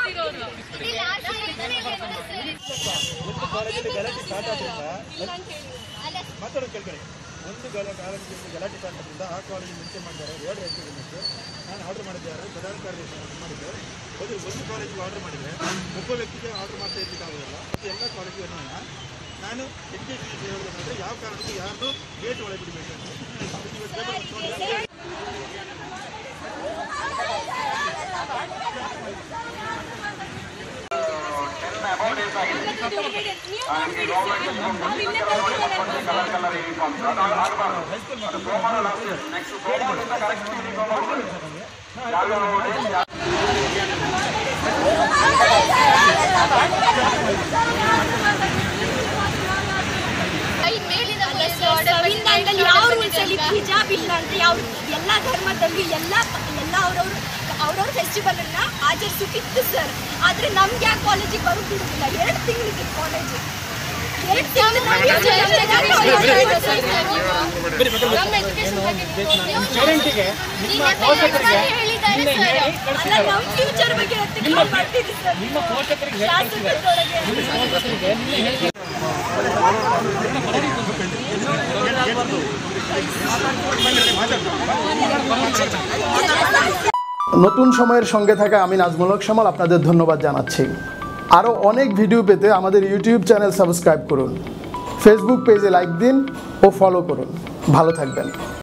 ಮಾಡ್ತಿರೋದು ಒಂದು ಕಾಲೇಜಲ್ಲಿ ಗಲಾಟೆ ಸ್ಟಾರ್ಟ್ ಆದ್ರಿಂದ ಮಾತಾಡೋದು ಕೇಳ್ಕೊಳ್ಳಿ ಒಂದು ಗಲ ಕಾಲೇಜಲ್ಲಿ ಗಲಾಟೆ ಸ್ಟಾರ್ಟ್ ಆದ್ರಿಂದ ಆ ಕಾಲೇಜ್ ಮುಂಚೆ ಮಾಡಿದ್ದಾರೆ ಎರಡು ಎಕ್ಸ್ಪೀರಿಯನ್ಸ್ ನಾನು ಆರ್ಡರ್ ಮಾಡಿದ್ದಾರೆ ಪ್ರಧಾನ ಕಾರ್ಯದರ್ಶಿ ಮಾಡಿದ್ದೆ ಒಂದು ಒಂದು ಕಾಲೇಜಿಗೆ ಆರ್ಡರ್ ಮಾಡಿದರೆ ಒಬ್ಬ ವ್ಯಕ್ತಿಗೆ ಆರ್ಡರ್ ಮಾಡ್ತಾ ಇರ್ಲಿಕ್ಕೆ ಆಗೋದಿಲ್ಲ ಮತ್ತು ಎಲ್ಲ ಕಾಲೇಜಿಗೆ ನಾನು ಎಜುಕೇಷನ್ ಹೇಳೋದಂದ್ರೆ ಯಾವ ಕಾರಣಕ್ಕೂ ಯಾರು ಗೇಟ್ ಒಳಗೆ ಬಿಡಬೇಕು ಅಂತ ಇವತ್ತು paper ನೋಡಿ ಸಂವಿಧಾನದಲ್ಲಿ ಯಾವ ರೂಲ್ಸ್ ಅಲ್ಲಿ ಹಿಜಾಬ್ ಇಲ್ಲ ಅಂತ ಯಾವ ಎಲ್ಲ ಧರ್ಮದಲ್ಲಿ ಎಲ್ಲ ಎಲ್ಲ ಅವ್ರವ್ರು ಅವ್ರವ್ರ ಫೆಸ್ಟಿವಲ್ ಅನ್ನ ಆಚರಿಸೋಕಿತ್ತು ಸರ್ ಆದ್ರೆ ನಮ್ಗೆ ಯಾಕೆ ಕಾಲೇಜಿಗೆ ಬರೋದು ಬಿಡುದಿಲ್ಲ ಎರಡು ತಿಂಗಳಿಗೆ ಕಾಲೇಜ್ ಎರಡು ಅಲ್ಲ ನಮ್ಮ ಫ್ಯೂಚರ್ ಬಗ್ಗೆ ಎತ್ತಿಕೊಂಡು ಮಾಡ್ತೀವಿ ಸರ್ ನಿಮ್ಮ ಪೋಷಕರಿಗೆ নতুন সময়ের সঙ্গে থাকা আমি নাজমুল হক শ্যামল আপনাদের ধন্যবাদ জানাচ্ছি আরও অনেক ভিডিও পেতে আমাদের ইউটিউব চ্যানেল সাবস্ক্রাইব করুন ফেসবুক পেজে লাইক দিন ও ফলো করুন ভালো থাকবেন